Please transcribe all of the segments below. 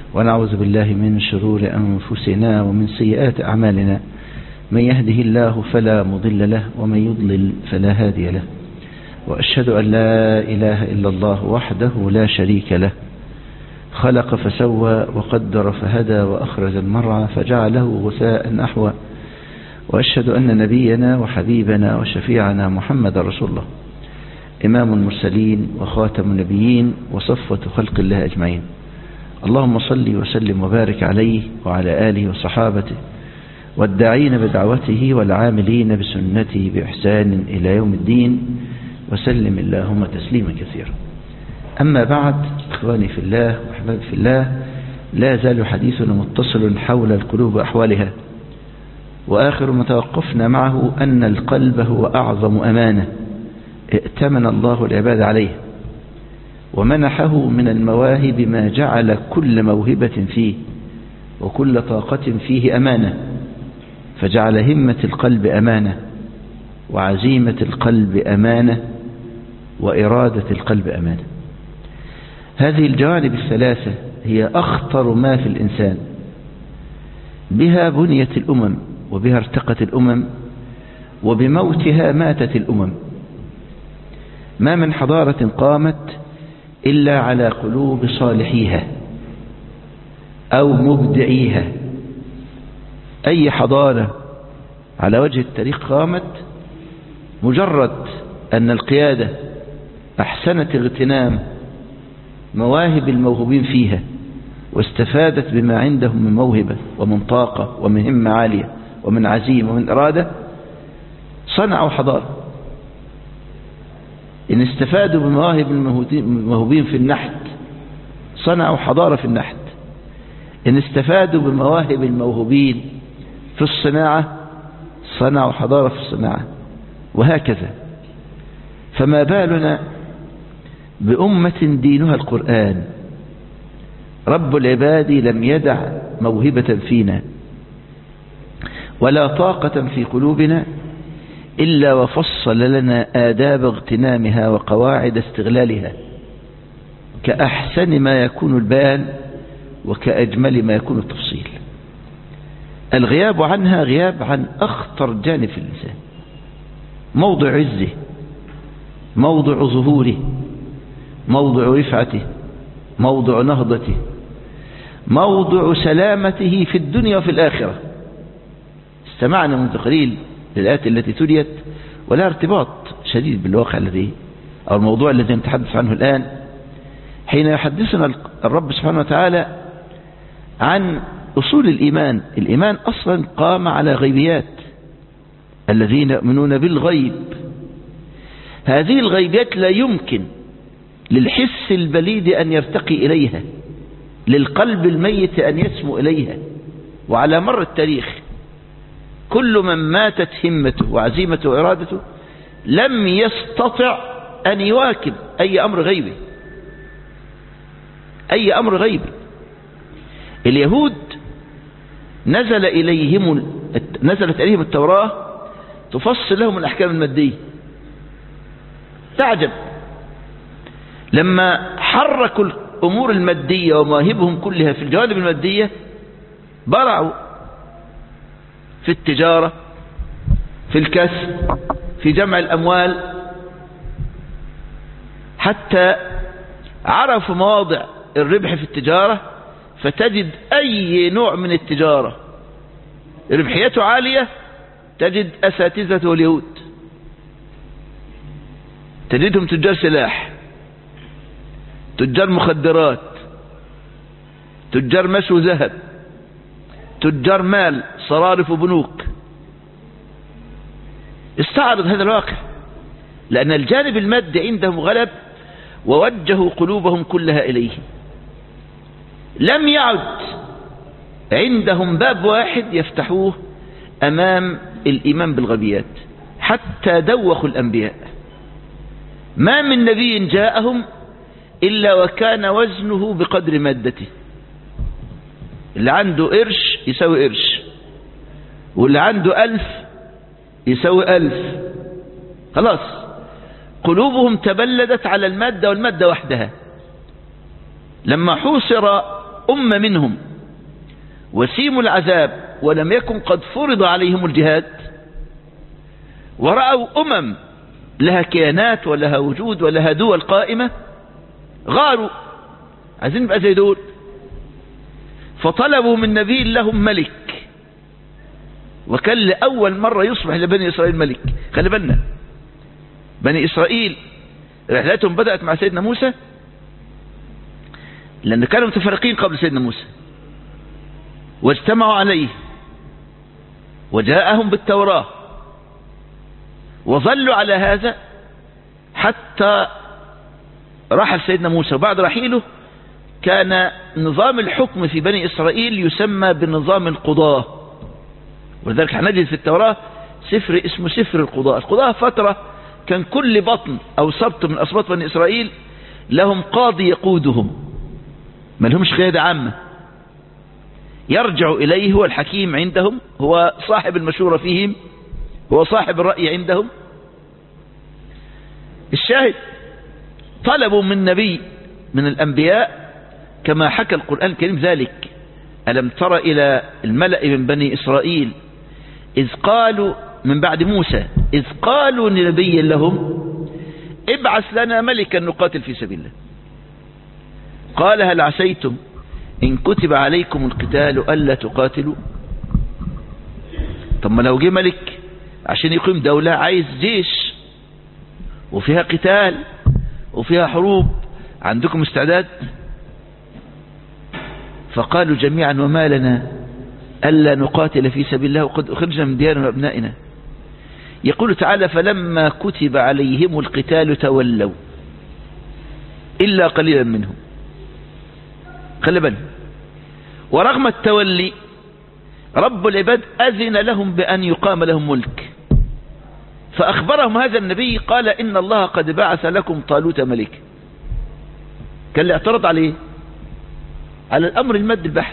ونعوذ بالله من شرور أنفسنا ومن سيئات أعمالنا من يهده الله فلا مضل له ومن يضلل فلا هادي له وأشهد أن لا إله إلا الله وحده لا شريك له خلق فسوى وقدر فهدى وأخرج المرعى فجعله غثاء نحوه وأشهد أن نبينا وحبيبنا وشفيعنا محمد رسول الله إمام المرسلين وخاتم النبيين وصفوة خلق الله أجمعين اللهم صل وسلم وبارك عليه وعلى آله وصحابته والداعين بدعوته والعاملين بسنته بإحسان إلى يوم الدين وسلم اللهم تسليما كثيرا أما بعد إخواني في الله وأحبابي في الله لا زال حديثنا متصل حول القلوب وأحوالها وآخر ما توقفنا معه أن القلب هو أعظم أمانة ائتمن الله العباد عليه ومنحه من المواهب ما جعل كل موهبة فيه وكل طاقة فيه أمانة فجعل همة القلب أمانة وعزيمة القلب أمانة وإرادة القلب أمانة هذه الجوانب الثلاثة هي أخطر ما في الإنسان بها بنيت الأمم وبها ارتقت الأمم وبموتها ماتت الأمم ما من حضارة قامت إلا على قلوب صالحيها أو مبدعيها أي حضارة على وجه التاريخ قامت مجرد أن القيادة أحسنت اغتنام مواهب الموهوبين فيها واستفادت بما عندهم من موهبة ومن طاقة ومن همة عالية ومن عزيمة ومن إرادة صنعوا حضارة إن استفادوا بمواهب الموهوبين في النحت صنعوا حضارة في النحت إن استفادوا بمواهب الموهوبين في الصناعة صنعوا حضارة في الصناعة وهكذا فما بالنا بأمة دينها القرآن رب العباد لم يدع موهبة فينا ولا طاقة في قلوبنا إلا وفصل لنا آداب اغتنامها وقواعد استغلالها كأحسن ما يكون البيان وكأجمل ما يكون التفصيل الغياب عنها غياب عن أخطر جانب في الإنسان موضع عزه موضع ظهوره موضع رفعته موضع نهضته موضع سلامته في الدنيا وفي الآخرة استمعنا منذ قليل للآيات التي تليت ولها ارتباط شديد بالواقع الذي أو الموضوع الذي نتحدث عنه الآن حين يحدثنا الرب سبحانه وتعالى عن أصول الإيمان الإيمان أصلا قام على غيبيات الذين يؤمنون بالغيب هذه الغيبيات لا يمكن للحس البليد أن يرتقي إليها للقلب الميت أن يسمو إليها وعلى مر التاريخ كل من ماتت همته وعزيمته وإرادته لم يستطع أن يواكب أي أمر غيبي أي أمر غيبي اليهود نزل إليهم نزلت إليهم التوراة تفصل لهم الأحكام المادية تعجب لما حركوا الأمور المادية ومواهبهم كلها في الجوانب المادية برعوا في التجارة في الكسب في جمع الأموال حتى عرفوا مواضع الربح في التجارة فتجد أي نوع من التجارة ربحيته عالية تجد أساتذة اليهود تجدهم تجار سلاح تجار مخدرات تجار مشو ذهب تجار مال صرارف وبنوك استعرض هذا الواقع لأن الجانب المادي عندهم غلب ووجهوا قلوبهم كلها إليه لم يعد عندهم باب واحد يفتحوه أمام الإيمان بالغبيات حتى دوخوا الأنبياء ما من نبي جاءهم إلا وكان وزنه بقدر مادته اللي عنده قرش يساوي قرش واللي عنده ألف يساوي ألف خلاص قلوبهم تبلدت على المادة والمادة وحدها لما حوصر أمة منهم وسيموا العذاب ولم يكن قد فرض عليهم الجهاد ورأوا أمم لها كيانات ولها وجود ولها دول قائمة غاروا عايزين نبقى زي دول فطلبوا من نبي لهم ملك وكان لأول مرة يصبح لبني إسرائيل ملك خلي بالنا بني إسرائيل رحلتهم بدأت مع سيدنا موسى لأن كانوا متفرقين قبل سيدنا موسى واجتمعوا عليه وجاءهم بالتوراة وظلوا على هذا حتى رحل سيدنا موسى وبعد رحيله كان نظام الحكم في بني إسرائيل يسمى بنظام القضاة ولذلك هنجد في التوراة سفر اسمه سفر القضاء القضاء فترة كان كل بطن أو سبط من أسباط بني إسرائيل لهم قاضي يقودهم ما لهمش قيادة عامة يرجع إليه هو الحكيم عندهم هو صاحب المشورة فيهم هو صاحب الرأي عندهم الشاهد طلبوا من نبي من الأنبياء كما حكى القرآن الكريم ذلك ألم تر إلى الملأ من بني إسرائيل إذ قالوا من بعد موسى إذ قالوا لنبي لهم ابعث لنا ملكا نقاتل في سبيل الله قال هل عسيتم إن كتب عليكم القتال ألا تقاتلوا طب ما لو جه ملك عشان يقيم دولة عايز جيش وفيها قتال وفيها حروب عندكم استعداد فقالوا جميعا وما لنا ألا نقاتل في سبيل الله وقد أخرجنا من ديارنا وأبنائنا يقول تعالى فلما كتب عليهم القتال تولوا إلا قليلا منهم خلي بالهم ورغم التولي رب العباد أذن لهم بأن يقام لهم ملك فأخبرهم هذا النبي قال إن الله قد بعث لكم طالوت ملك كان اللي اعترض عليه على الأمر المد البحت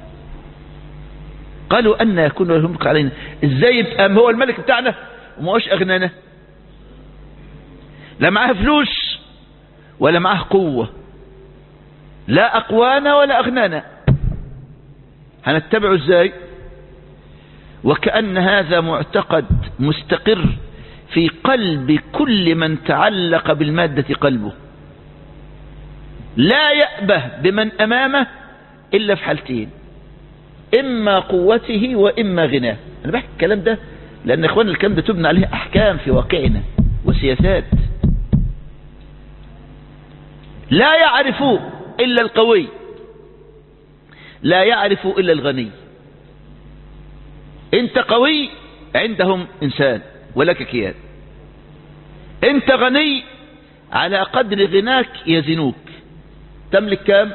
قالوا أن يكون له الملك علينا إزاي يبقى هو الملك بتاعنا وما هوش أغنانا لا معاه فلوس ولا معاه قوة لا أقوانا ولا أغنانا هنتبعه ازاي وكأن هذا معتقد مستقر في قلب كل من تعلق بالمادة قلبه لا يأبه بمن أمامه إلا في حالتين إما قوته وإما غناه أنا بحكي الكلام ده لأن إخوان الكلام ده تبنى عليه أحكام في واقعنا وسياسات لا يعرف إلا القوي لا يعرف إلا الغني انت قوي عندهم إنسان ولك كيان انت غني على قدر غناك يزنوك تملك كام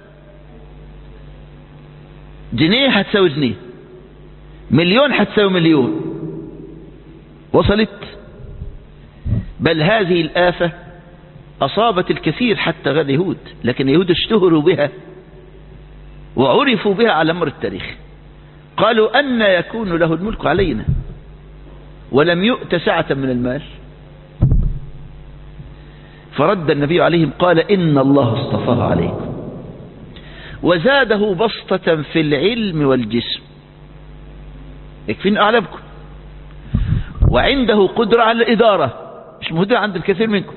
جنيه هتساوي جنيه مليون هتساوي مليون وصلت بل هذه الآفة أصابت الكثير حتى غير اليهود لكن اليهود اشتهروا بها وعرفوا بها على مر التاريخ قالوا أن يكون له الملك علينا ولم يؤت سعة من المال فرد النبي عليهم قال إن الله اصطفاه عليكم وزاده بسطة في العلم والجسم يكفين أعلمكم وعنده قدرة على الإدارة مش مهدر عند الكثير منكم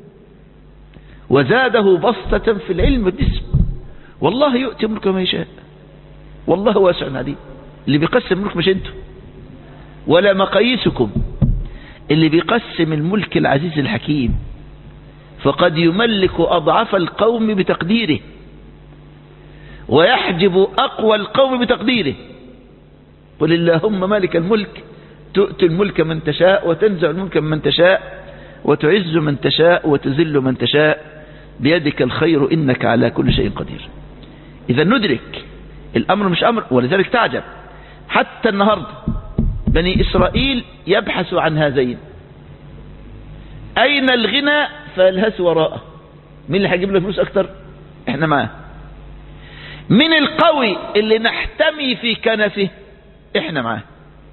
وزاده بسطة في العلم والجسم والله يؤتي ملك ما يشاء والله واسع عليم اللي بيقسم الملك مش انتوا ولا مقاييسكم اللي بيقسم الملك العزيز الحكيم فقد يملك أضعف القوم بتقديره ويحجب أقوى القوم بتقديره قل اللهم مالك الملك تؤتي الملك من تشاء وتنزع الملك من تشاء وتعز من تشاء وتذل من تشاء بيدك الخير إنك على كل شيء قدير إذا ندرك الأمر مش أمر ولذلك تعجب حتى النهاردة بني إسرائيل يبحث عن هذين أين الغنى فالهس وراءه مين اللي هيجيب له فلوس أكتر احنا معاه من القوي اللي نحتمي في كنفه احنا معاه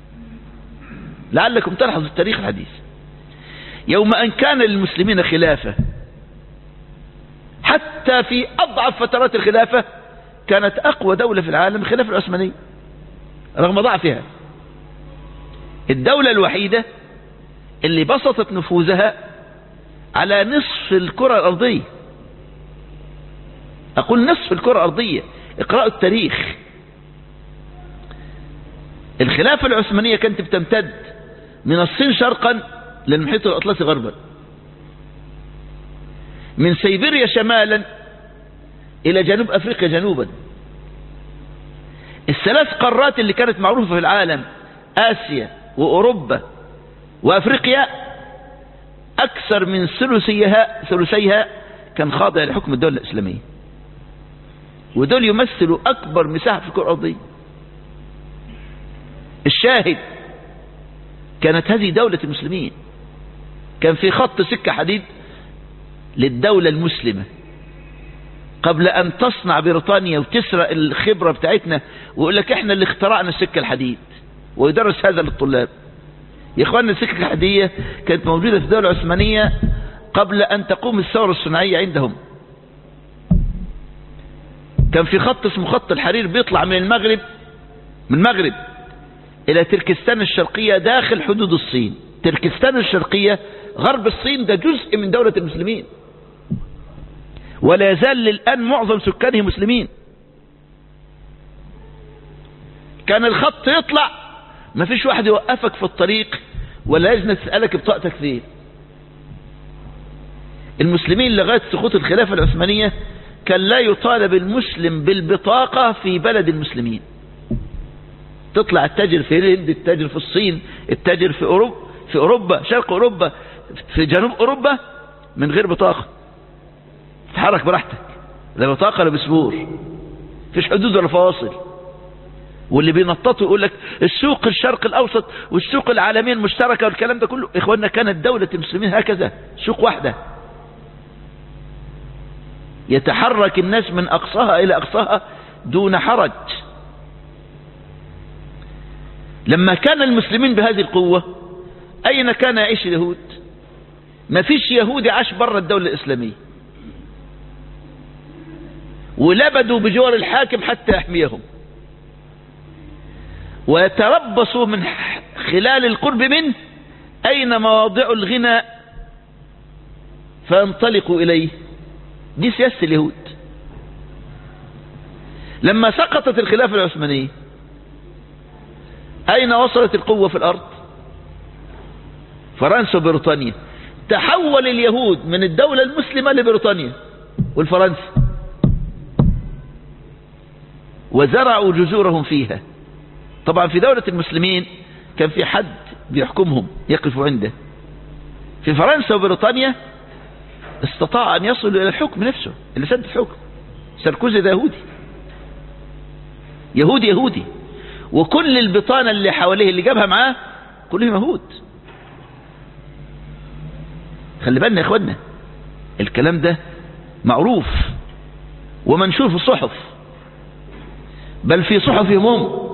لعلكم تلحظوا التاريخ الحديث يوم أن كان للمسلمين خلافة حتى في أضعف فترات الخلافة كانت أقوى دولة في العالم الخلافة العثمانية رغم ضعفها الدولة الوحيدة اللي بسطت نفوذها على نصف الكرة الأرضية أقول نصف الكرة الأرضية اقرأوا التاريخ الخلافة العثمانية كانت بتمتد من الصين شرقا للمحيط الأطلسي غربا من سيبيريا شمالا إلى جنوب أفريقيا جنوبا الثلاث قارات اللي كانت معروفة في العالم آسيا وأوروبا وأفريقيا أكثر من ثلثيها ثلثيها كان خاضع لحكم الدولة الإسلامية ودول يمثلوا أكبر مساحة في الكرة الأرضية الشاهد كانت هذه دولة المسلمين كان في خط سكة حديد للدولة المسلمة قبل أن تصنع بريطانيا وتسرق الخبرة بتاعتنا ويقول لك احنا اللي اخترعنا السكة الحديد ويدرس هذا للطلاب يا اخواننا السكة الحديدية كانت موجودة في الدولة العثمانية قبل أن تقوم الثورة الصناعية عندهم كان في خط اسمه خط الحرير بيطلع من المغرب من المغرب إلى تركستان الشرقية داخل حدود الصين تركستان الشرقية غرب الصين ده جزء من دولة المسلمين ولا يزال للآن معظم سكانه مسلمين كان الخط يطلع ما فيش واحد يوقفك في الطريق ولا لجنة تسألك بطاقتك فين المسلمين لغاية سقوط الخلافة العثمانية كان لا يطالب المسلم بالبطاقة في بلد المسلمين تطلع التاجر في الهند التاجر في الصين التاجر في أوروبا في أوروبا شرق أوروبا في جنوب أوروبا من غير بطاقة تتحرك براحتك لا بطاقة لا بسبور فيش حدود ولا فواصل واللي بينططوا يقول لك السوق الشرق الأوسط والسوق العالمية المشتركة والكلام ده كله إخواننا كانت دولة المسلمين هكذا سوق واحدة يتحرك الناس من أقصاها إلى أقصاها دون حرج لما كان المسلمين بهذه القوة أين كان يعيش اليهود ما فيش يهودي عاش برا الدولة الإسلامية ولبدوا بجوار الحاكم حتى يحميهم ويتربصوا من خلال القرب منه أين مواضع الغنى فينطلقوا إليه دي سياسة اليهود لما سقطت الخلافة العثمانية أين وصلت القوة في الأرض فرنسا وبريطانيا تحول اليهود من الدولة المسلمة لبريطانيا والفرنسا وزرعوا جذورهم فيها طبعا في دولة المسلمين كان في حد بيحكمهم يقف عنده في فرنسا وبريطانيا استطاع أن يصل إلى الحكم نفسه اللي سد الحكم ساركوزي ده يهودي يهودي يهودي وكل البطانة اللي حواليه اللي جابها معاه كلهم يهود خلي بالنا يا اخوانا الكلام ده معروف ومنشور في الصحف بل في صحفهم هم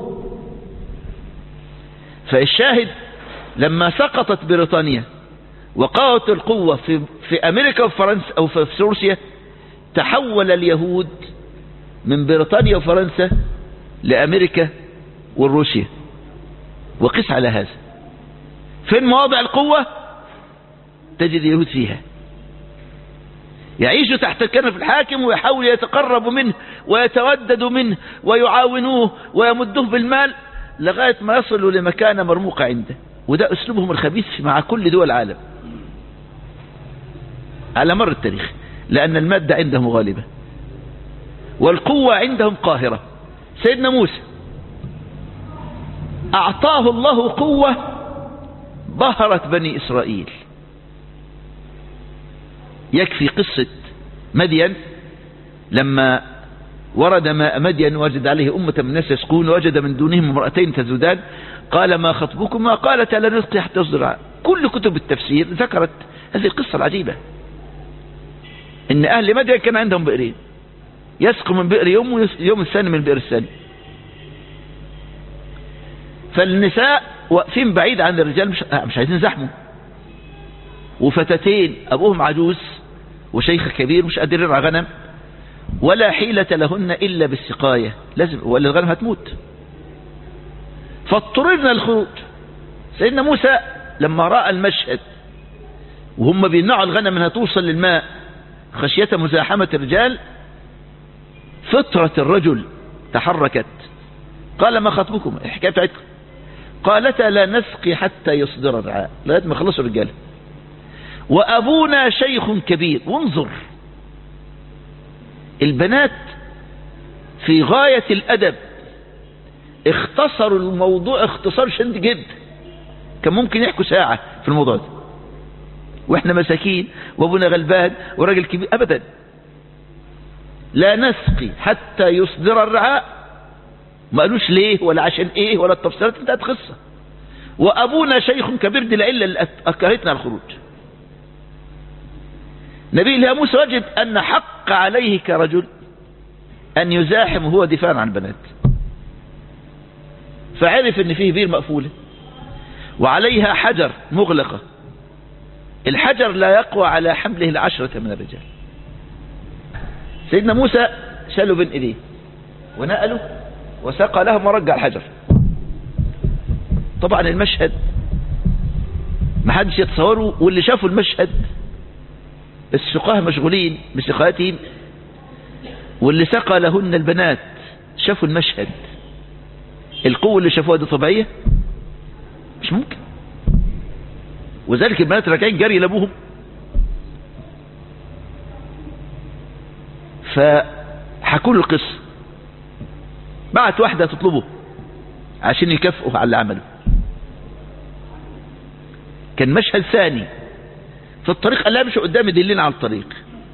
فالشاهد لما سقطت بريطانيا وقوت القوة في, في أمريكا وفرنسا أو في روسيا تحول اليهود من بريطانيا وفرنسا لأمريكا والروسيا وقس على هذا فين مواضع القوة تجد اليهود فيها يعيش تحت كنف الحاكم ويحاول يتقرب منه ويتودد منه ويعاونوه ويمدوه بالمال لغاية ما يصلوا لمكانة مرموقة عنده وده أسلوبهم الخبيث مع كل دول العالم على مر التاريخ لأن المادة عندهم غالبة والقوة عندهم قاهرة سيدنا موسى أعطاه الله قوة بهرت بني إسرائيل يكفي قصة مدين لما ورد ماء مدين وجد عليه أمة من الناس يسقون وجد من دونهم امرأتين تزودان قال ما خطبكما قالت لا نسقي حتى يصدر كل كتب التفسير ذكرت هذه القصة العجيبة ان اهل مدين كان عندهم بئرين يسقوا من بئر يوم ويوم الثاني من البئر الثاني فالنساء واقفين بعيد عن الرجال مش, مش عايزين زحمه وفتاتين ابوهم عجوز وشيخ كبير مش قادر يرعى غنم ولا حيلة لهن إلا بالسقاية لازم ولا الغنم هتموت فاضطررنا الخروج سيدنا موسى لما رأى المشهد وهم بيمنعوا الغنم انها توصل للماء خشية مزاحمة الرجال فطرة الرجل تحركت قال ما خطبكم الحكاية بتاعتكم قالتا لا نسقي حتى يصدر الرعاء لغايه ما خلصوا الرجاله وابونا شيخ كبير وانظر البنات في غاية الادب اختصروا الموضوع اختصار شديد جدا كان ممكن يحكوا ساعة في الموضوع ده واحنا مساكين وابونا غلبان وراجل كبير ابدا لا نسقي حتى يصدر الرعاء ما قالوش ليه ولا عشان ايه ولا التفسيرات انتهت قصة وابونا شيخ كبير دي العلة اللي اكرهتنا الخروج نبي الله موسى وجد ان حق عليه كرجل ان يزاحم هو دفاعا عن البنات فعرف ان فيه بير مقفولة وعليها حجر مغلقة الحجر لا يقوى على حمله العشرة من الرجال سيدنا موسى شالوا بين ايديه ونقلوا وسقى لهم ورجع الحجر طبعا المشهد ما حدش يتصوره واللي شافوا المشهد السقاه مشغولين بسقاتهم واللي سقى لهن البنات شافوا المشهد القوة اللي شافوها دي طبيعية مش ممكن وذلك البنات راجعين جري لابوهم فحكوا له القصه بعت واحدة تطلبه عشان يكافئه على اللي عمله كان مشهد ثاني في الطريق قال لها امشي قدامي دلنا على الطريق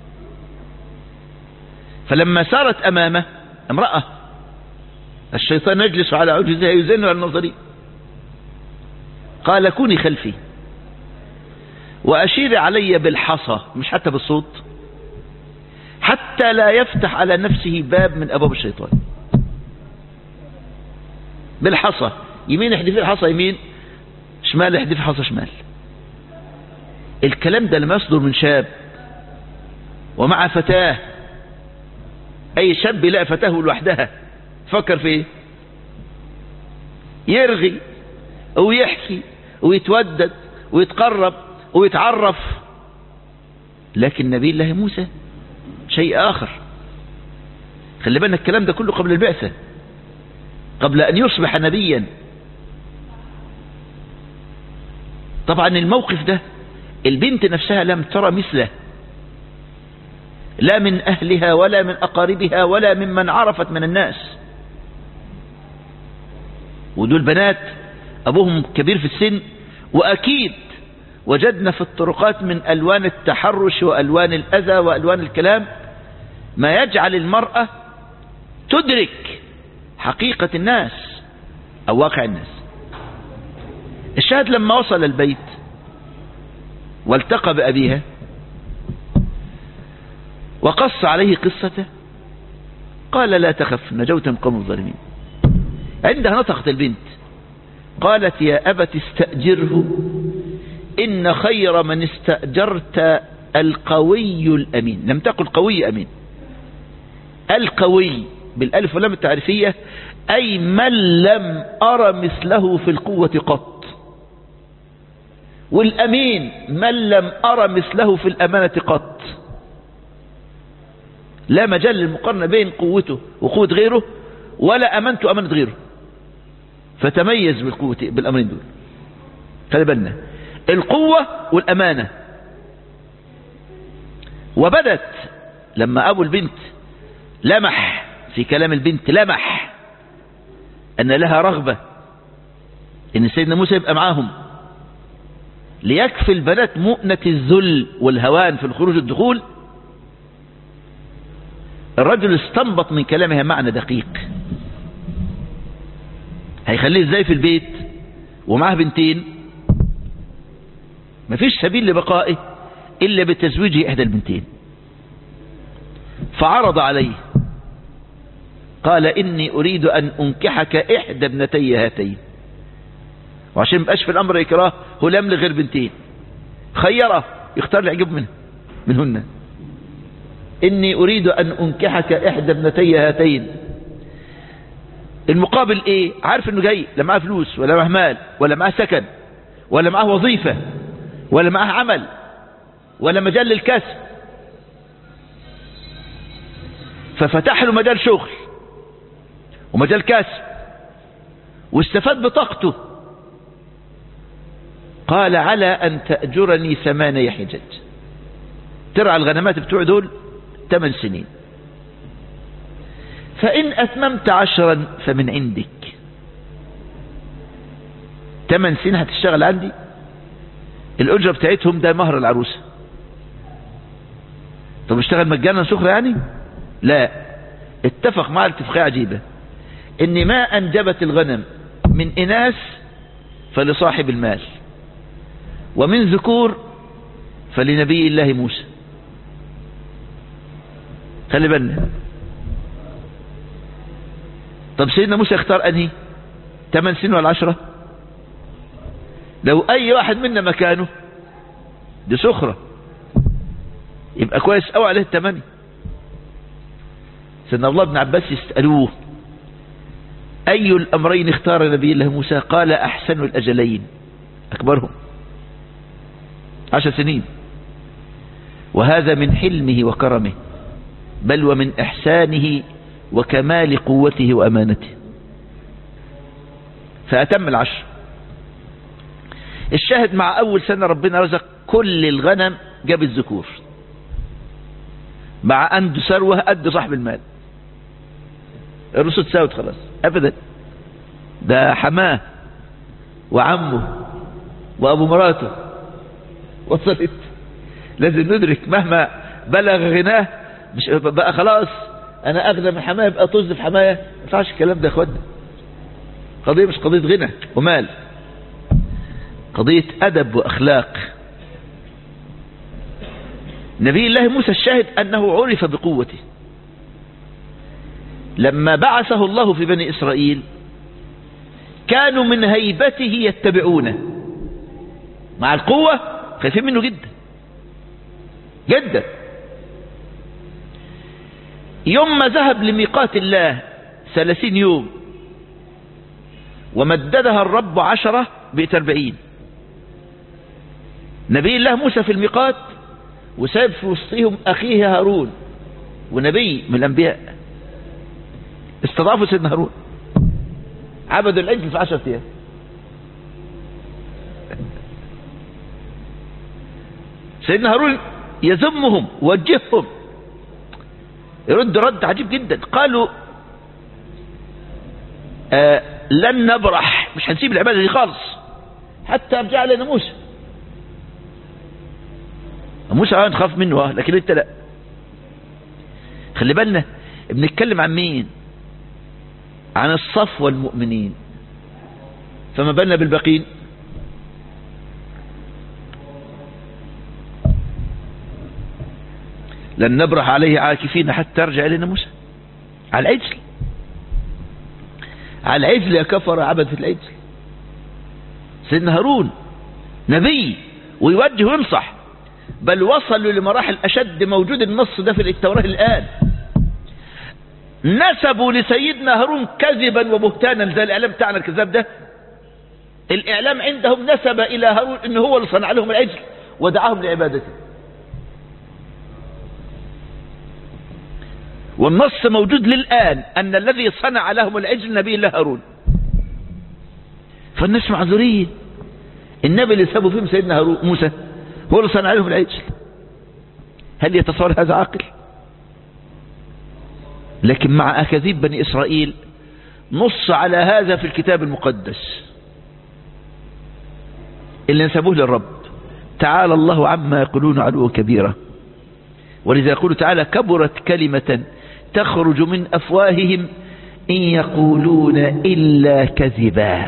فلما سارت امامه امرأة الشيطان يجلس على عجزها يزن على النظرين قال كوني خلفي وأشير علي بالحصى مش حتى بالصوت حتى لا يفتح على نفسه باب من أبواب الشيطان بالحصى يمين احدفي الحصى يمين شمال احدفي حصى شمال الكلام ده لما يصدر من شاب ومع فتاة اي شاب يلاقي فتاه لوحدها فكر في ايه يرغي ويحكي ويتودد ويتقرب ويتعرف لكن نبي الله موسى شيء آخر خلي بالنا الكلام ده كله قبل البعثة قبل أن يصبح نبيا طبعا الموقف ده البنت نفسها لم ترى مثله لا من أهلها ولا من أقاربها ولا ممن عرفت من الناس ودول بنات أبوهم كبير في السن وأكيد وجدنا في الطرقات من ألوان التحرش وألوان الأذى وألوان الكلام ما يجعل المرأة تدرك حقيقة الناس أو واقع الناس الشاهد لما وصل البيت والتقى بأبيها وقص عليه قصته قال لا تخف نجوت من قوم الظالمين عندها نطقت البنت قالت يا أبت استأجره إن خير من استأجرت القوي الأمين لم تقل قوي أمين القوي بالألف واللام التعريفية أي من لم أرى مثله في القوة قط والأمين من لم أرى مثله في الأمانة قط لا مجال للمقارنة بين قوته وقوة غيره ولا أمانته أمانة غيره فتميز بالقوة بالأمرين دول خلي بالنا القوة والأمانة وبدت لما أبو البنت لمح في كلام البنت لمح أن لها رغبة أن سيدنا موسى يبقى معاهم ليكفي البنات مؤنة الذل والهوان في الخروج والدخول الرجل استنبط من كلامها معنى دقيق هيخليه ازاي في البيت ومعاه بنتين مفيش سبيل لبقائه إلا بتزويجه إحدى البنتين فعرض عليه قال إني أريد أن أنكحك إحدى ابنتي هاتين وعشان مبقاش في الأمر إكراه هو لم غير بنتين خيره يختار اللي يعجبه منه منهن إني أريد أن أنكحك إحدى ابنتي هاتين المقابل إيه عارف إنه جاي لا معاه فلوس ولا معاه مال ولا معاه سكن ولا معاه وظيفة ولا معاه عمل ولا مجال للكسب ففتح له مجال شغل ومجال كسب واستفاد بطاقته قال على أن تأجرني ثمانية حجج ترعى الغنمات بتوع دول ثمان سنين فإن أتممت عشرا فمن عندك ثمان سنين هتشتغل عندي الأجرة بتاعتهم ده مهر العروسة طب اشتغل مجانا سخرة يعني لا اتفق مع اتفاقية عجيبة ان ما انجبت الغنم من اناث فلصاحب المال ومن ذكور فلنبي الله موسى خلي بالنا طب سيدنا موسى اختار انهي ثمان سنين ولا عشرة لو اي واحد منا مكانه دي سخرة يبقى كويس قوي عليه الثمانية سيدنا الله بن عباس يسألوه أي الأمرين اختار نبي الله موسى قال أحسن الأجلين أكبرهم عشر سنين وهذا من حلمه وكرمه بل ومن إحسانه وكمال قوته وأمانته فأتم العشر الشاهد مع أول سنة ربنا رزق كل الغنم جاب الذكور مع أن ثروة قد صاحب المال الرسل تساوت خلاص أبدا ده حماه وعمه وأبو مراته وصلت لازم ندرك مهما بلغ غناه مش بقى خلاص انا اغنى من حماية يبقى طز في حماية ما ينفعش الكلام ده يا اخوانا قضية مش قضية غنى ومال قضية ادب واخلاق نبي الله موسى الشاهد انه عرف بقوته لما بعثه الله في بني اسرائيل كانوا من هيبته يتبعونه مع القوة خايفين منه جدا جدا يوم ما ذهب لميقات الله ثلاثين يوم ومددها الرب عشرة بقت أربعين نبي الله موسى في الميقات وساب في وسطهم أخيه هارون ونبي من الأنبياء استضافوا سيدنا هارون عبدوا العجل في عشرة أيام سيدنا هارون يذمهم وجههم يرد رد عجيب جدا قالوا آه لن نبرح مش هنسيب العبادة دي خالص حتى ارجع لنا موسى موسى اه نخاف منه اه لكن انت لا خلي بالنا بنتكلم عن مين عن الصفوة المؤمنين فما بالنا بالباقين لن نبرح عليه عاكفين حتى يرجع إلينا موسى على العجل على العجل يا كفر عبد في العجل سيدنا هارون نبي ويوجه وينصح بل وصلوا لمراحل أشد موجود النص ده في التوراة الآن نسبوا لسيدنا هارون كذبا وبهتانا زي الإعلام بتاعنا الكذاب ده الإعلام عندهم نسب إلى هارون إنه هو اللي صنع لهم العجل ودعاهم لعبادته والنص موجود للآن أن الذي صنع لهم العجل نبي الله هارون فالناس معذورين النبي اللي سابوا فيهم سيدنا هارون موسى هو اللي صنع لهم العجل هل يتصور هذا عاقل لكن مع أكاذيب بني إسرائيل نص على هذا في الكتاب المقدس اللي نسبوه للرب تعالى الله عما يقولون علوا كبيرة ولذا يقول تعالى كبرت كلمة تخرج من أفواههم إن يقولون إلا كذبا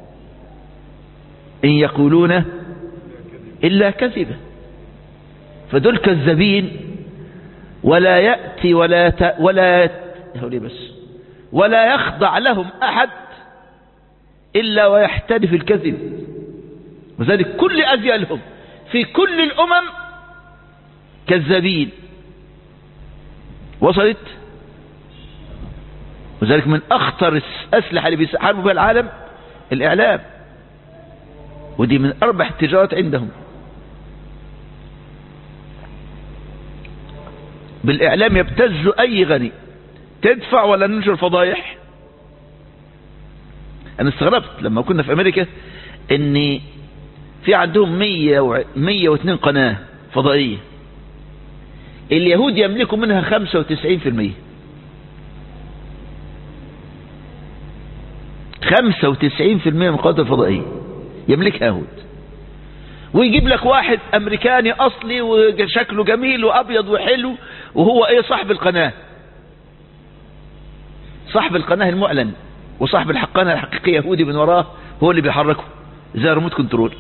إن يقولون إلا كذبا فدول كذابين ولا يأتي ولا ت... ولا بس ولا يخضع لهم أحد إلا ويحتدف الكذب وذلك كل أزيالهم في كل الأمم كذابين وصلت وذلك من أخطر الأسلحة اللي بيحاربوا بها العالم الإعلام ودي من أربح التجارات عندهم بالإعلام يبتزوا أي غني تدفع ولا ننشر فضايح أنا استغربت لما كنا في أمريكا إن في عندهم 100 و 102 قناة فضائية اليهود يملكوا منها 95% 95% من القنوات الفضائية يملكها يهود ويجيب لك واحد امريكاني اصلي وشكله جميل وابيض وحلو وهو ايه صاحب القناة صاحب القناة المعلن وصاحب الحقانة الحقيقية يهودي من وراه هو اللي بيحركه زي ريموت كنترول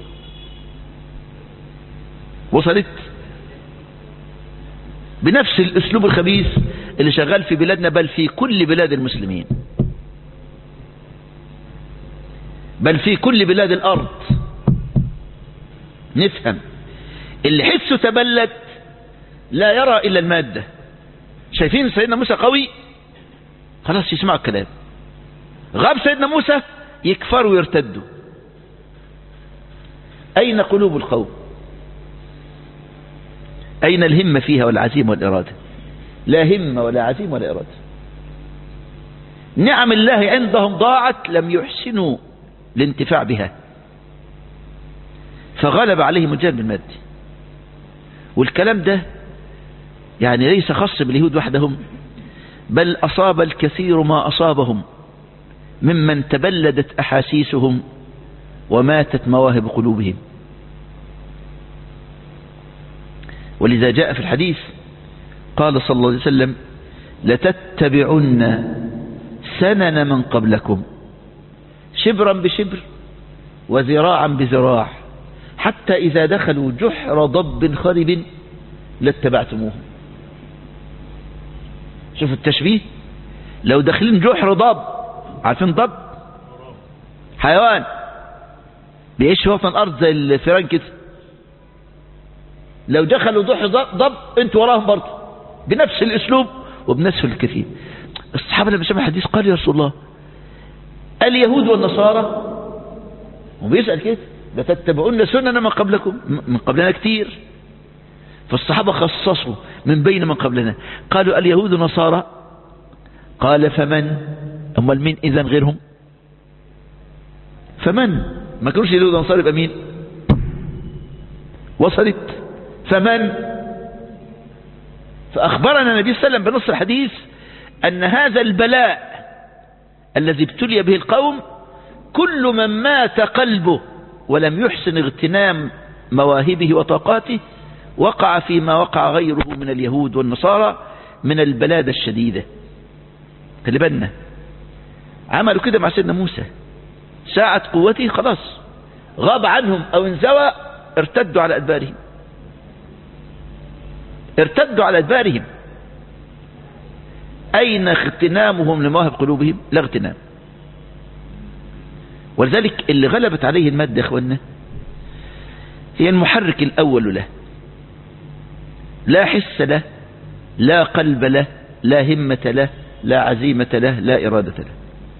وصلت بنفس الاسلوب الخبيث اللي شغال في بلادنا بل في كل بلاد المسلمين بل في كل بلاد الارض نفهم اللي حسه تبلد لا يرى الا المادة شايفين سيدنا موسى قوي خلاص يسمعوا الكلام غاب سيدنا موسى يكفروا ويرتدوا اين قلوب القوم اين الهمة فيها والعزيمة والارادة لا همة ولا عزيمة ولا ارادة نعم الله عندهم ضاعت لم يحسنوا الانتفاع بها فغلب عليهم الجانب المادي والكلام ده يعني ليس خاص باليهود وحدهم بل أصاب الكثير ما أصابهم ممن تبلدت أحاسيسهم وماتت مواهب قلوبهم ولذا جاء في الحديث قال صلى الله عليه وسلم لتتبعن سنن من قبلكم شبرا بشبر وذراعا بذراع حتى إذا دخلوا جحر ضب خرب لاتبعتموهم شوفوا التشبيه لو داخلين جحر ضب عارفين ضب حيوان بيعيش هو في الأرض زي الفيران كده لو دخلوا جحر ضب انتوا وراهم برضه بنفس الاسلوب وبنفس الكثير الصحابة لما سمع الحديث قال يا رسول الله اليهود والنصارى وبيسأل كده لتتبعون سنن من قبلكم من قبلنا كتير فالصحابة خصصوا من بين من قبلنا قالوا اليهود نصارى قال فمن امال مين اذا غيرهم فمن ما كانوش اليهود نصارى يبقى مين وصلت فمن فأخبرنا النبي صلى الله عليه وسلم بنص الحديث أن هذا البلاء الذي ابتلي به القوم كل من مات قلبه ولم يحسن اغتنام مواهبه وطاقاته وقع فيما وقع غيره من اليهود والنصارى من البلادة الشديدة خلي بالنا عملوا كده مع سيدنا موسى ساعة قوته خلاص غاب عنهم او انزوى ارتدوا على ادبارهم ارتدوا على ادبارهم اين اغتنامهم لمواهب قلوبهم لا اغتنام ولذلك اللي غلبت عليه المادة يا اخوانا هي المحرك الاول له لا حس له لا قلب له لا همة له لا عزيمة له لا إرادة له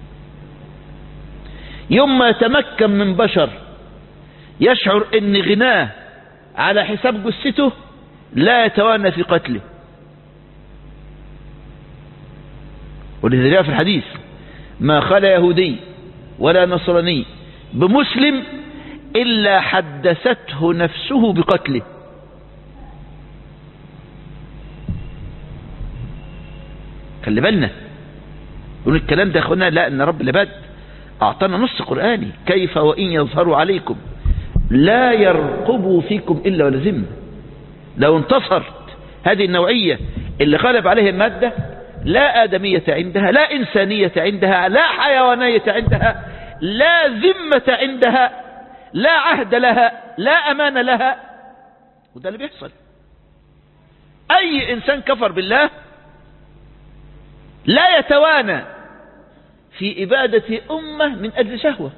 يوم ما يتمكن من بشر يشعر ان غناه على حساب جثته لا يتوانى في قتله ولذا جاء في الحديث ما خلا يهودي ولا نصراني بمسلم إلا حدثته نفسه بقتله خلي بالنا يقول الكلام ده اخوانا لا ان رب العباد اعطانا نص قرآني كيف وان يظهروا عليكم لا يرقبوا فيكم الا ولا ذمه لو انتصرت هذه النوعية اللي غلب عليها المادة لا آدمية عندها لا إنسانية عندها لا حيوانية عندها لا ذمة عندها لا عهد لها لا أمان لها وده اللي بيحصل أي إنسان كفر بالله لا يتوانى في إبادة أمة من أجل شهوة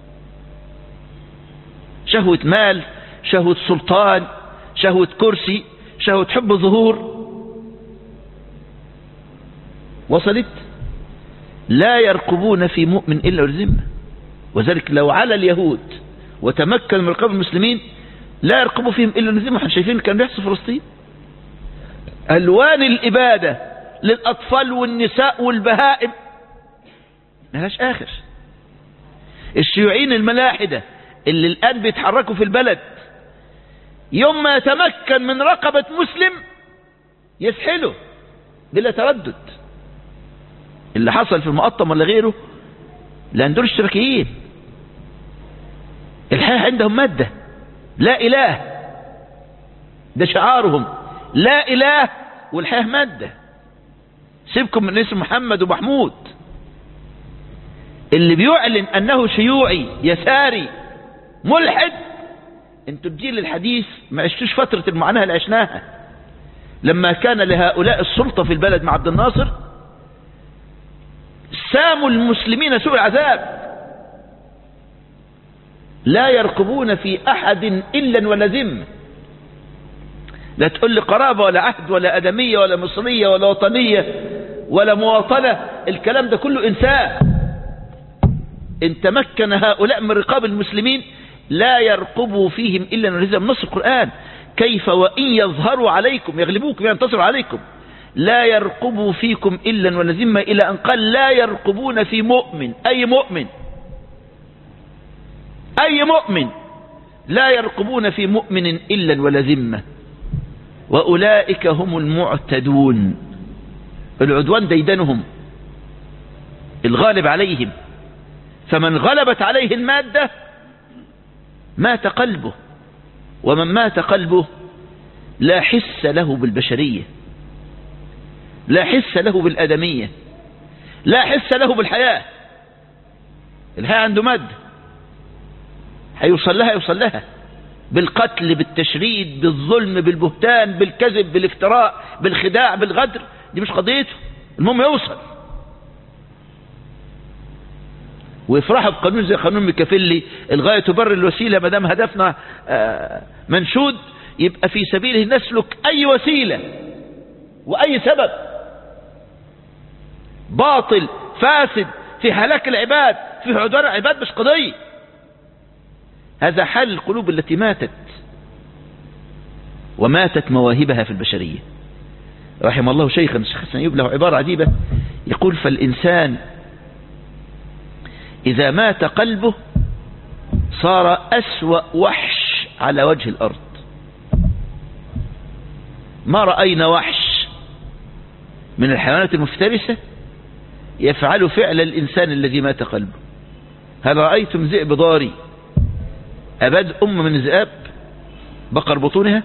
شهوة مال شهوة سلطان شهوة كرسي شهوة حب ظهور وصلت لا يرقبون في مؤمن إلا الذمة وذلك لو على اليهود وتمكن من رقاب المسلمين لا يرقبوا فيهم إلا الذمة احنا شايفين كان بيحصل في فلسطين ألوان الإبادة للأطفال والنساء والبهائم ملهاش آخر الشيوعيين الملاحدة اللي الآن بيتحركوا في البلد يوم ما يتمكن من رقبة مسلم يسحله بلا تردد اللي حصل في المقطم ولا غيره لأن دول اشتراكيين الحياة عندهم مادة لا إله ده شعارهم لا إله والحياة مادة سيبكم من اسم محمد ومحمود اللي بيعلن أنه شيوعي يساري ملحد انتوا الجيل الحديث ما عشتوش فترة المعاناة اللي عشناها لما كان لهؤلاء السلطة في البلد مع عبد الناصر ساموا المسلمين سوء العذاب لا يرقبون في أحد إلا ولا ذمة لا تقول لي قرابة ولا عهد ولا أدمية ولا مصرية ولا وطنية ولا مواطنة الكلام ده كله إنسان إن تمكن هؤلاء من رقاب المسلمين لا يرقبوا فيهم إلا نرزم نص القرآن كيف وإن يظهروا عليكم يغلبوكم ينتصروا عليكم لا يرقبوا فيكم إلا ولا ذمة إلى أن قال لا يرقبون في مؤمن أي مؤمن أي مؤمن لا يرقبون في مؤمن إلا ولا ذمة وأولئك هم المعتدون العدوان ديدنهم الغالب عليهم فمن غلبت عليه المادة مات قلبه ومن مات قلبه لا حس له بالبشرية لا حس له بالأدمية لا حس له بالحياة الحياة عنده مادة هيوصل لها يوصل لها بالقتل بالتشريد بالظلم بالبهتان بالكذب بالافتراء بالخداع بالغدر دي مش قضيته المهم يوصل ويفرحوا بقانون زي قانون ميكافيلي الغاية تبرر الوسيلة ما دام هدفنا منشود يبقى في سبيله نسلك أي وسيلة وأي سبب باطل فاسد في هلاك العباد في عدوان العباد مش قضية هذا حال القلوب التي ماتت وماتت مواهبها في البشرية رحم الله شيخا الشيخ حسن أيوب له عبارة عجيبة يقول فالإنسان إذا مات قلبه صار أسوأ وحش على وجه الأرض ما رأينا وحش من الحيوانات المفترسة يفعل فعل الإنسان الذي مات قلبه هل رأيتم ذئب ضاري أبد أم من الذئاب بقر بطونها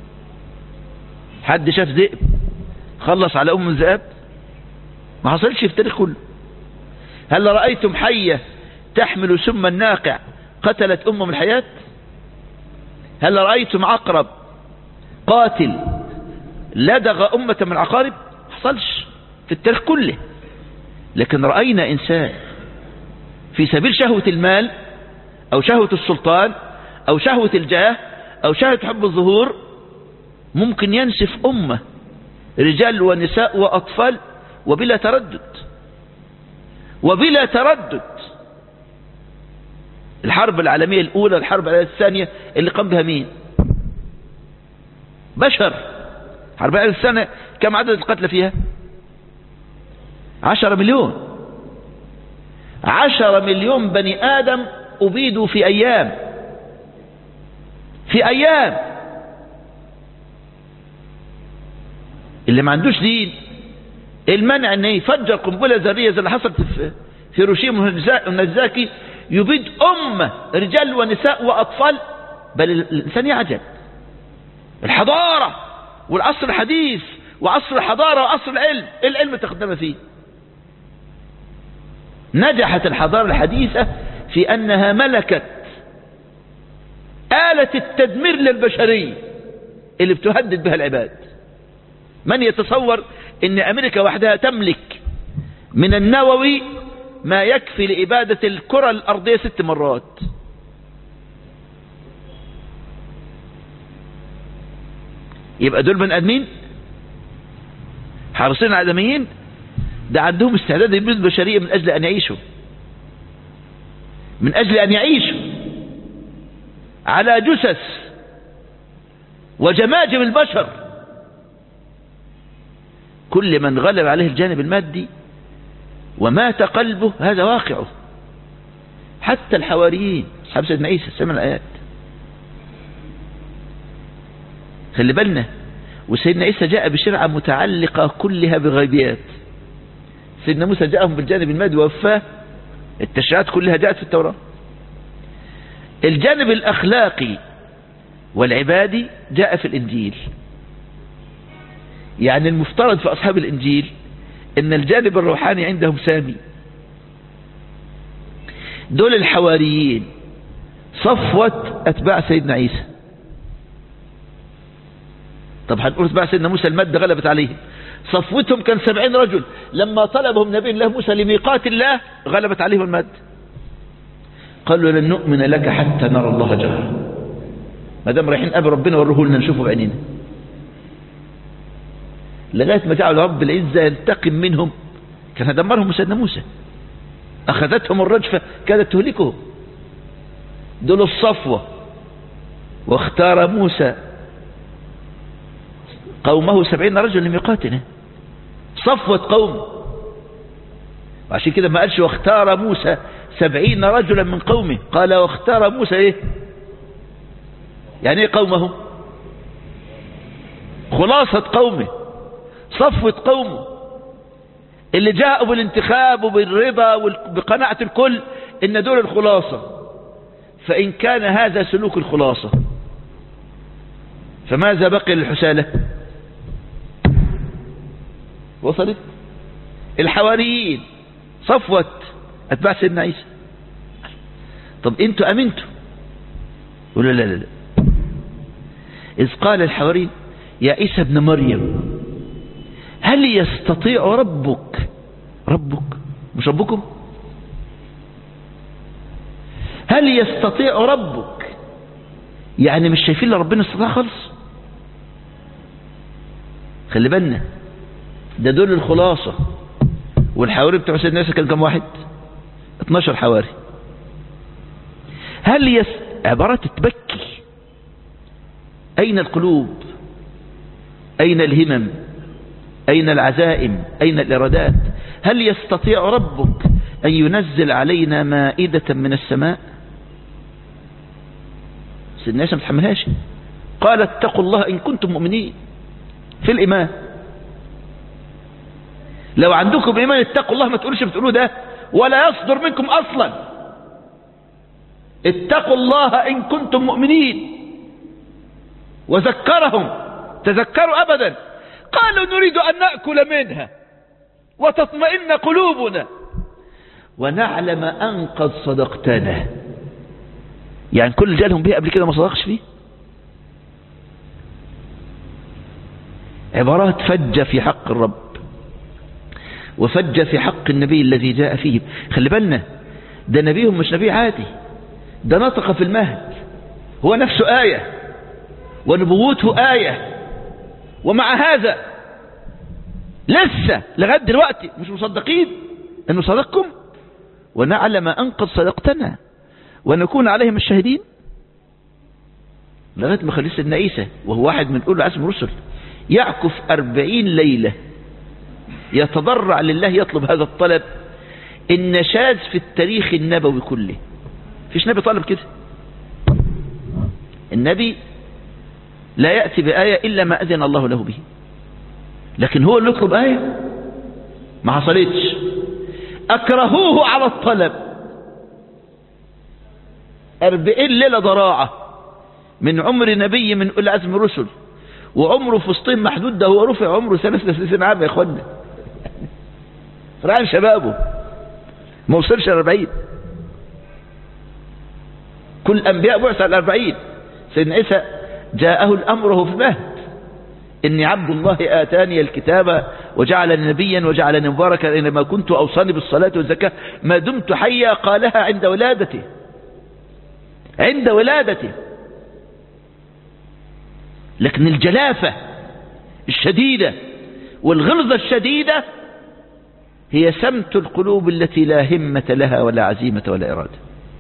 حد شاف ذئب خلص على أم الذئاب ما حصلش في التاريخ كله هل رأيتم حية تحمل سم الناقع قتلت أم من الحياة هل رأيتم عقرب قاتل لدغ أمة من العقارب حصلش في التاريخ كله لكن رأينا إنسان في سبيل شهوة المال أو شهوة السلطان أو شهوة الجاه أو شهوة حب الظهور ممكن ينسف أمة رجال ونساء وأطفال وبلا تردد وبلا تردد الحرب العالمية الأولى الحرب العالمية الثانية اللي قام بها مين بشر الحرب العالمية الثانية كم عدد القتلى فيها عشرة مليون عشرة مليون بني آدم أبيدوا في أيام في أيام اللي ما عندوش دين المنع ان يفجر قنبلة ذرية زي اللي حصلت في في هيروشيما ونازاكي يبيد أمة رجال ونساء وأطفال بل الإنسان يعجب الحضارة والعصر الحديث وعصر الحضارة وعصر العلم ايه العلم تقدم فيه نجحت الحضارة الحديثة في أنها ملكت آلة التدمير للبشرية اللي بتهدد بها العباد من يتصور ان امريكا وحدها تملك من النووي ما يكفي لإبادة الكرة الأرضية ست مرات يبقى دول من أدمين حارسين العالميين ده عندهم استعداد يبيض البشرية من أجل أن يعيشوا من أجل أن يعيشوا على جثث وجماجم البشر كل من غلب عليه الجانب المادي ومات قلبه هذا واقعه حتى الحواريين أصحاب سيدنا عيسى سمع الآيات خلي بالنا وسيدنا عيسى جاء بشرعة متعلقة كلها بغيبيات سيدنا موسى جاءهم بالجانب المادي ووفاه التشريعات كلها جاءت في التوراة الجانب الأخلاقي والعبادي جاء في الإنجيل يعني المفترض في أصحاب الإنجيل إن الجانب الروحاني عندهم سامي دول الحواريين صفوة أتباع سيدنا عيسى طب هنقول أتباع سيدنا موسى المادة غلبت عليهم صفوتهم كان سبعين رجل لما طلبهم نبي الله موسى لميقات الله غلبت عليهم المادة قالوا لن نؤمن لك حتى نرى الله جهرا ما دام رايحين قبل ربنا وروه لنا نشوفه بعينينا لغايه ما جعلوا رب العزه ينتقم منهم كان هدمرهم سيدنا موسى اخذتهم الرجفه كادت تهلكهم دول الصفوه واختار موسى قومه سبعين رجل لميقاتنا صفوة قوم وعشان كده ما قالش واختار موسى سبعين رجلا من قومه قال واختار موسى ايه يعني ايه قومه خلاصة قومه صفوة قومه اللي جاءوا بالانتخاب وبالرضا وبقناعة الكل ان دول الخلاصة فان كان هذا سلوك الخلاصة فماذا بقي للحسالة وصلت الحواريين صفوة اتباع سيدنا عيسى طب انتوا امنتوا يقولوا لا لا لا إذ قال الحواري يا عيسى ابن مريم هل يستطيع ربك ربك مش ربكم هل يستطيع ربك يعني مش شايفين لربنا استطاع خالص خلي بالنا ده دول الخلاصة والحواري بتوع سيدنا عيسى كان كم واحد 12 حواري هل يس عبارة تبكي أين القلوب أين الهمم أين العزائم أين الإرادات هل يستطيع ربك أن ينزل علينا مائدة من السماء سيدنا عيسى ما تحملهاش قال اتقوا الله إن كنتم مؤمنين في الإيمان لو عندكم إيمان اتقوا الله ما تقولش بتقولوا ده ولا يصدر منكم أصلا اتقوا الله إن كنتم مؤمنين وذكرهم تذكروا أبدا قالوا نريد أن نأكل منها وتطمئن قلوبنا ونعلم أن قد صدقتنا يعني كل اللي جالهم به قبل كده ما صدقش فيه عبارات فجة في حق الرب وفج في حق النبي الذي جاء فيهم خلي بالنا ده نبيهم مش نبي عادي ده نطق في المهد هو نفسه آية ونبوته آية ومع هذا لسه لغاية دلوقتي مش مصدقين انه صدقكم ونعلم ان قد صدقتنا ونكون عليهم الشاهدين لغاية ما خلص سيدنا عيسى وهو واحد من أولى عزم الرسل يعكف أربعين ليلة يتضرع لله يطلب هذا الطلب النشاز في التاريخ النبوي كله فيش نبي طالب كده النبي لا يأتي بآية إلا ما أذن الله له به لكن هو اللي يطلب آية ما حصلتش أكرهوه على الطلب أربعين ليلة ضراعة من عمر نبي من أولي عزم الرسل وعمره فسطين محدود ده هو رفع عمره ثلاث وثلاثين عام يا اخوانا فرعان شبابه ما وصلش الأربعين كل الأنبياء بعث على الأربعين سيدنا عيسى جاءه الأمر وهو في مهد إني عبد الله آتاني الكتاب وجعلني نبيا وجعلني مباركا إنما كنت أوصاني بالصلاة والزكاة ما دمت حيا قالها عند ولادته عند ولادته لكن الجلافة الشديدة والغلظة الشديدة هي سمت القلوب التي لا همة لها ولا عزيمة ولا إرادة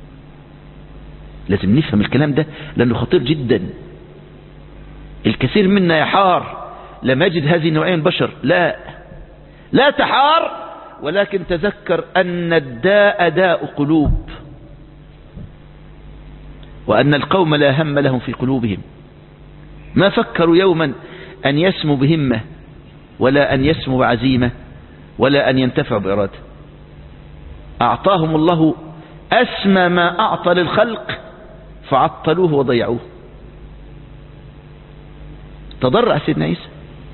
لازم نفهم الكلام ده لأنه خطير جدا الكثير منا يحار لم يجد هذه النوعية من البشر لا لا تحار ولكن تذكر أن الداء داء قلوب وأن القوم لا هم لهم في قلوبهم ما فكروا يوما أن يسموا بهمة ولا أن يسموا بعزيمة ولا أن ينتفعوا بإرادة أعطاهم الله أسمى ما أعطى للخلق فعطلوه وضيعوه تضرع سيدنا عيسى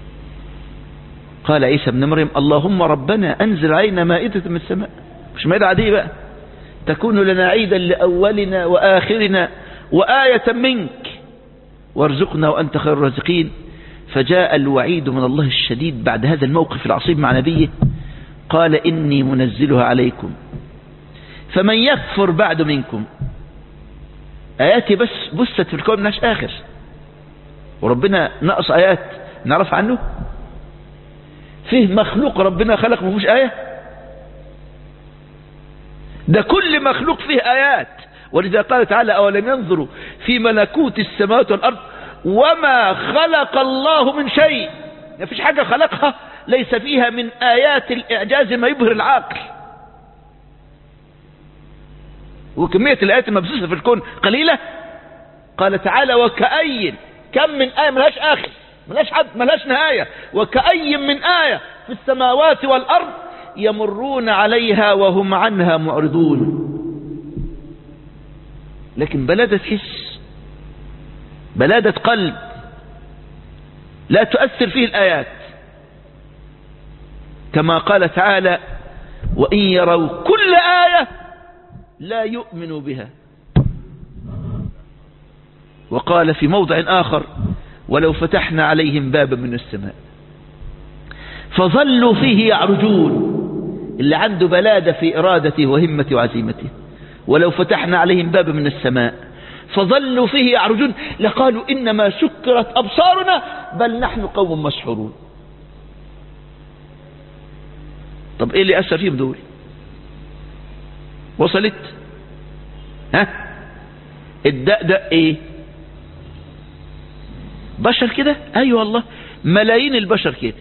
قال عيسى ابن مريم اللهم ربنا أنزل علينا مائدة من السماء مش مائدة عادية بقى تكون لنا عيدا لأولنا وآخرنا وآية منك وارزقنا وأنت خير الرازقين فجاء الوعيد من الله الشديد بعد هذا الموقف العصيب مع نبيه قال إني منزلها عليكم فمن يكفر بعد منكم آياتي بس بست في الكون ملاش آخر وربنا نقص آيات نعرف عنه فيه مخلوق ربنا خلق ما فيهوش آية ده كل مخلوق فيه آيات ولذا قال تعالى أولم ينظروا في ملكوت السماوات والأرض وما خلق الله من شيء ما فيش حاجة خلقها ليس فيها من آيات الإعجاز ما يبهر العقل وكمية الآيات المبثوثة في الكون قليلة قال تعالى وكأي كم من آية ملهاش آخر ملهاش حد ملهاش نهاية وكأي من آية في السماوات والأرض يمرون عليها وهم عنها معرضون لكن بلادة حس بلادة قلب لا تؤثر فيه الآيات كما قال تعالى وإن يروا كل آية لا يؤمنوا بها وقال في موضع آخر ولو فتحنا عليهم بابا من السماء فظلوا فيه يعرجون اللي عنده بلادة في إرادته وهمته وعزيمته ولو فتحنا عليهم بابا من السماء فظلوا فيه يعرجون لقالوا إنما سكرت أبصارنا بل نحن قوم مسحورون طب ايه اللي أثر فيهم دول وصلت ها الداء ده ايه بشر كده ايوه والله ملايين البشر كده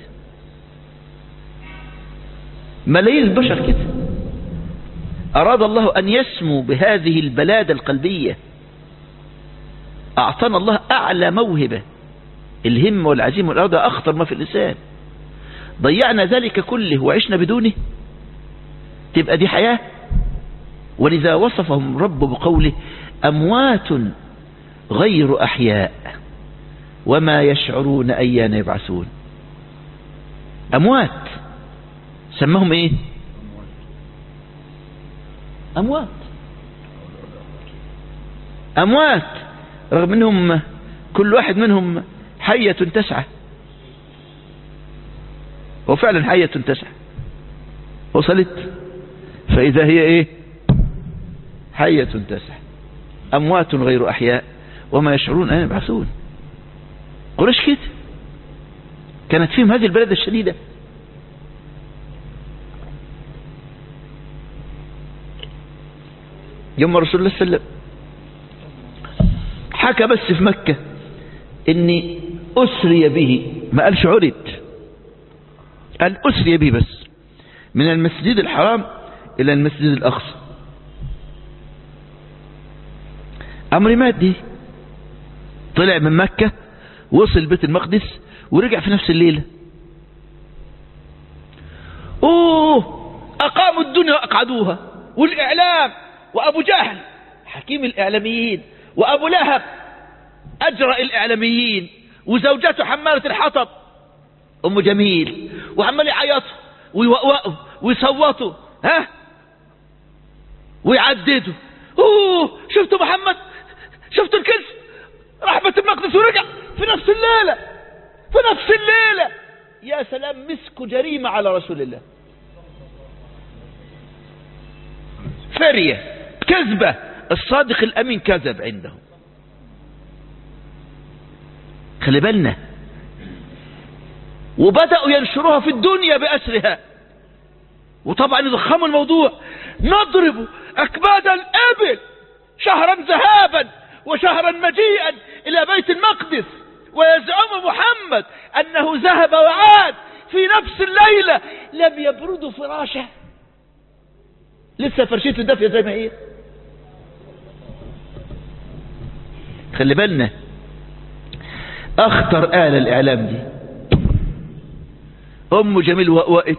ملايين البشر كده اراد الله ان يسمو بهذه البلادة القلبية اعطانا الله اعلى موهبة الهم والعزيمة والارادة اخطر ما في الانسان ضيعنا ذلك كله وعشنا بدونه تبقى دي حياة ولذا وصفهم رب بقوله أموات غير أحياء وما يشعرون أيان يبعثون أموات سمهم إيه أموات أموات رغم أنهم كل واحد منهم حية تسعى وفعلا حية تسعى وصلت فإذا هي إيه حية تسعى أموات غير أحياء وما يشعرون أن يبعثون قريش كده كانت فيهم هذه البلد الشديدة يوم رسول الله صلى الله عليه وسلم حكى بس في مكة اني اسري به ما قالش عرد قال اسري به بس من المسجد الحرام الى المسجد الاقصى امر مادي طلع من مكة وصل بيت المقدس ورجع في نفس الليلة اوه اقاموا الدنيا واقعدوها والاعلام وابو جهل حكيم الاعلاميين وابو لهب اجرى الاعلاميين وزوجته حمالة الحطب ام جميل وعمال يعيطوا ويوقوقوا ويصوتوا ها ويعددوا اوه شفتوا محمد شفتوا الكنز راح بيت المقدس ورجع في نفس الليلة في نفس الليلة يا سلام مسكوا جريمة على رسول الله فرية كذبة الصادق الأمين كذب عندهم خلي بالنا وبدأوا ينشروها في الدنيا بأسرها وطبعا يضخموا الموضوع نضرب أكباد الإبل شهرا ذهابا وشهرا مجيئا إلى بيت المقدس ويزعم محمد أنه ذهب وعاد في نفس الليلة لم يبردوا فراشه لسه فرشيته دافية زي ما هي خلي بالنا اخطر آلة الاعلام دي ام جميل وقوقت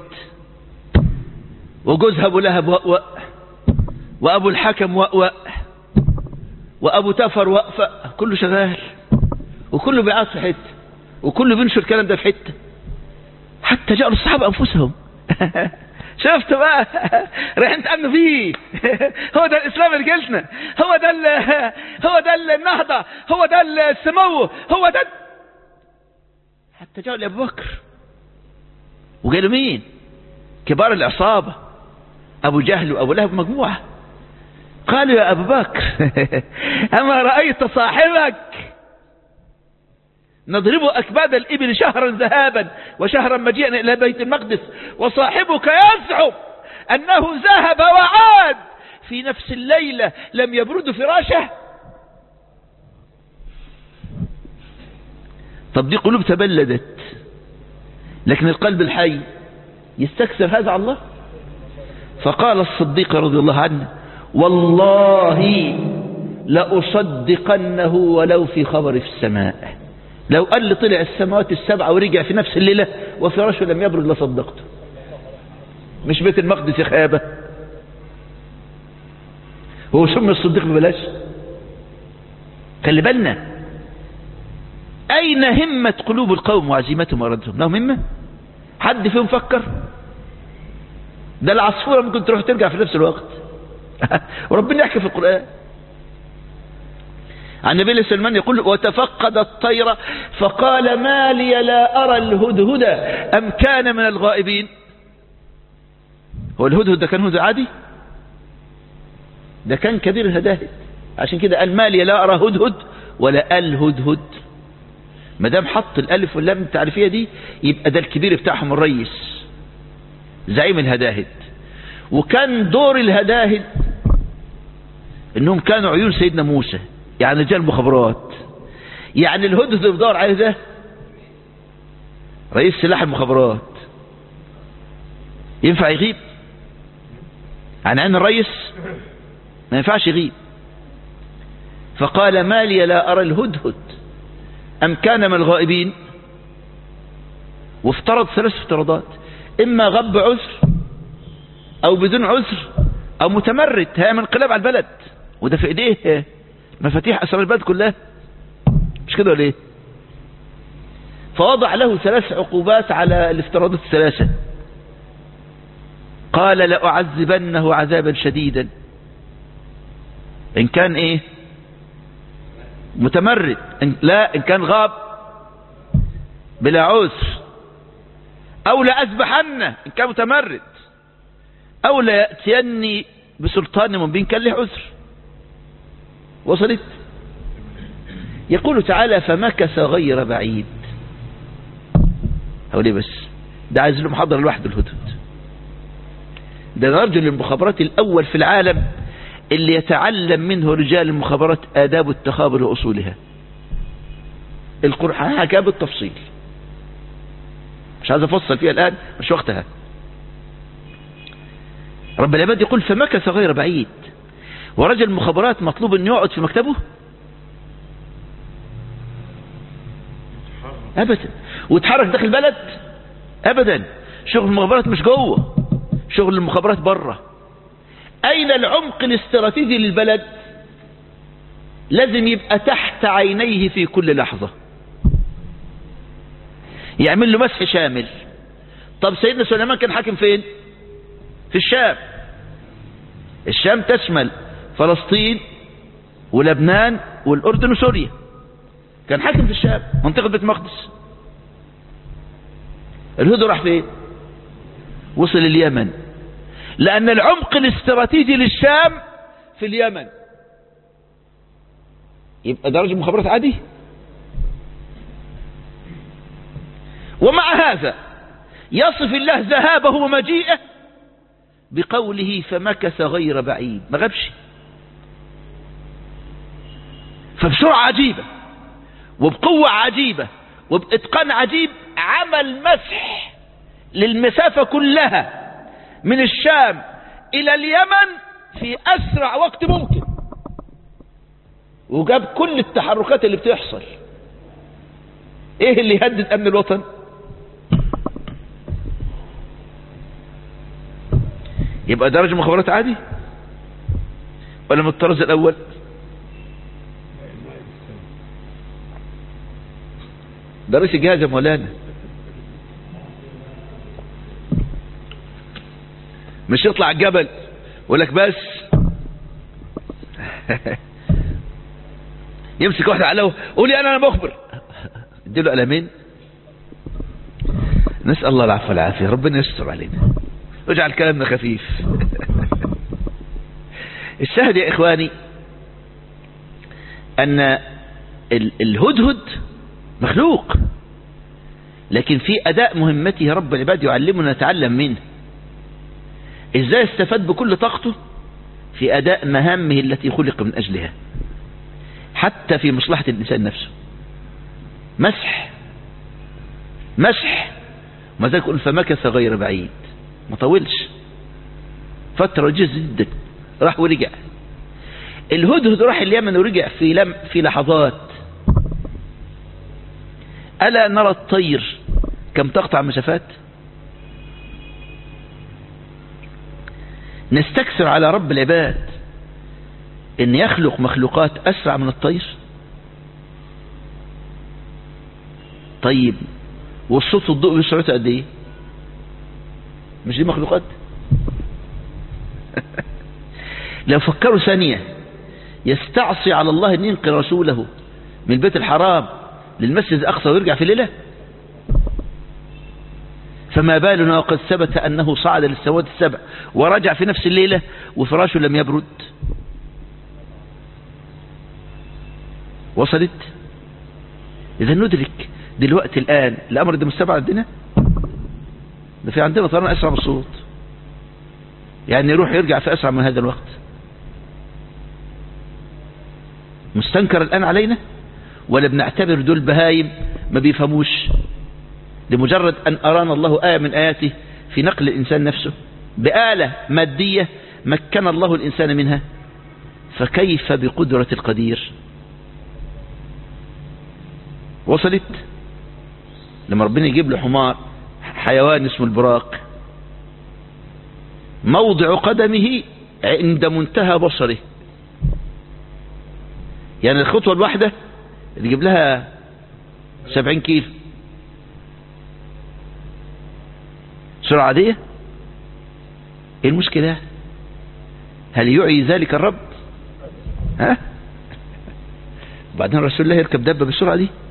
وجوزها ابو لهب وقوق وابو الحكم وقوق وابو تفر وقفة كله شغال وكله بيعاد في حته وكله بينشر الكلام ده في حته حتى جاءوا الصحابه انفسهم شفت بقى رايحين تأمنوا فيه هو ده الإسلام اللي جلسنا هو ده هو ده النهضة هو ده السمو هو ده حتى جاءوا لأبو بكر وقالوا مين كبار العصابة أبو جهل وأبو لهب مجموعة قالوا يا أبو بكر أما رأيت صاحبك نضرب أكباد الإبل شهرا ذهابا وشهرا مجيئا إلى بيت المقدس وصاحبك يزعم أنه ذهب وعاد في نفس الليلة لم يبرد فراشه طب دي قلوب تبلدت لكن القلب الحي يستكثر هذا على الله فقال الصديق رضي الله عنه والله لأصدقنه ولو في خبر في السماء لو قال لي طلع السماوات السبعة ورجع في نفس الليلة وفراشه لم يبرد لصدقته مش بيت المقدس يا خيابة هو سمي الصديق ببلاش خلي بالنا أين همة قلوب القوم وعزيمتهم وردهم لهم همة حد فيهم فكر ده العصفورة ممكن تروح ترجع في نفس الوقت وربنا يحكي في القرآن عن النبي سلمان يقول وتفقد الطير فقال ما لي لا أرى الهدهد أم كان من الغائبين هو الهدهد ده كان هدهد عادي ده كان كبير الهداهد عشان كده قال ما لي لا أرى هدهد ولا الهدهد ما دام حط الألف واللام التعريفية دي يبقى ده الكبير بتاعهم الريس زعيم الهداهد وكان دور الهداهد انهم كانوا عيون سيدنا موسى يعني رجال مخابرات يعني الهدهد اللي بدور عليه ده رئيس سلاح المخابرات ينفع يغيب عن عين الرئيس ما ينفعش يغيب فقال ما لي لا أرى الهدهد أم كان من الغائبين وافترض ثلاث افتراضات إما غب عذر أو بدون عذر أو متمرد هي من انقلاب على البلد وده في إيديه مفاتيح أسرار البلد كلها مش كده ولا ايه فوضع له ثلاث عقوبات على الافتراضات الثلاثة قال لأعذبنه عذابا شديدا إن كان إيه متمرد إن لا إن كان غاب بلا عذر أو لأذبحنه إن كان متمرد أو ليأتيني بسلطان مبين كان له عذر وصلت يقول تعالى فمكث غير بعيد هو ليه بس ده عايز له محاضرة لوحده الهدهد ده رجل المخابرات الأول في العالم اللي يتعلم منه رجال المخابرات آداب التخابر وأصولها القرآن حكى بالتفصيل مش عايز أفصل فيها الآن مش وقتها رب العباد يقول فمكث غير بعيد ورجل المخابرات مطلوب أن يقعد في مكتبه أبدا ويتحرك داخل البلد أبدا شغل المخابرات مش جوه شغل المخابرات بره أين العمق الاستراتيجي للبلد لازم يبقى تحت عينيه في كل لحظة يعمل له مسح شامل طب سيدنا سليمان كان حاكم فين في الشام الشام تشمل فلسطين ولبنان والأردن وسوريا كان حاكم في الشام منطقة بيت مقدس الهدى راح فين وصل اليمن لأن العمق الاستراتيجي للشام في اليمن يبقى درجة مخابرات عادي ومع هذا يصف الله ذهابه ومجيئه بقوله فمكث غير بعيد ما غابش فبسرعة عجيبة وبقوة عجيبة وبإتقان عجيب عمل مسح للمسافة كلها من الشام إلى اليمن في أسرع وقت ممكن وجاب كل التحركات اللي بتحصل ايه اللي يهدد امن الوطن يبقى درجة مخابرات عادي ولا من الطرز الاول ده رئيس الجهاز يا مولانا مش يطلع الجبل يقول لك بس يمسك واحد على قولي انا انا مخبر اديله قلمين نسال الله العفو والعافيه ربنا يستر علينا واجعل كلامنا خفيف الشاهد يا اخواني ان ال- الهدهد مخلوق لكن في اداء مهمته رب العباد يعلمنا نتعلم منه ازاي استفاد بكل طاقته في اداء مهامه التي خلق من اجلها حتى في مصلحة الانسان نفسه مسح مسح ما ذلك يقول فمكث غير بعيد ما طولش فترة وجيزة جدا راح ورجع الهدهد راح اليمن ورجع في لم في لحظات ألا نرى الطير كم تقطع مسافات نستكثر على رب العباد ان يخلق مخلوقات اسرع من الطير طيب والصوت والضوء بسرعته قد ايه مش دي مخلوقات لو فكروا ثانية يستعصي على الله ان ينقل رسوله من البيت الحرام للمسجد الاقصى ويرجع في ليله فما بالنا وقد ثبت أنه صعد للسواد السبع ورجع في نفس الليلة وفراشه لم يبرد وصلت إذا ندرك دلوقتي الآن الأمر ده مستبعد عندنا ده في عندنا طيران أسرع من الصوت يعني يروح يرجع في أسرع من هذا الوقت مستنكر الآن علينا ولا بنعتبر دول بهايم ما بيفهموش لمجرد أن أرانا الله آية من آياته في نقل الإنسان نفسه بآلة مادية مكن الله الإنسان منها فكيف بقدرة القدير وصلت لما ربنا يجيب له حمار حيوان اسمه البراق موضع قدمه عند منتهى بصره يعني الخطوة الواحدة تجيب لها سبعين كيلو سرعة عادية ايه المشكلة هل يعي ذلك الرب ها بعدين رسول الله يركب دابة بالسرعة دي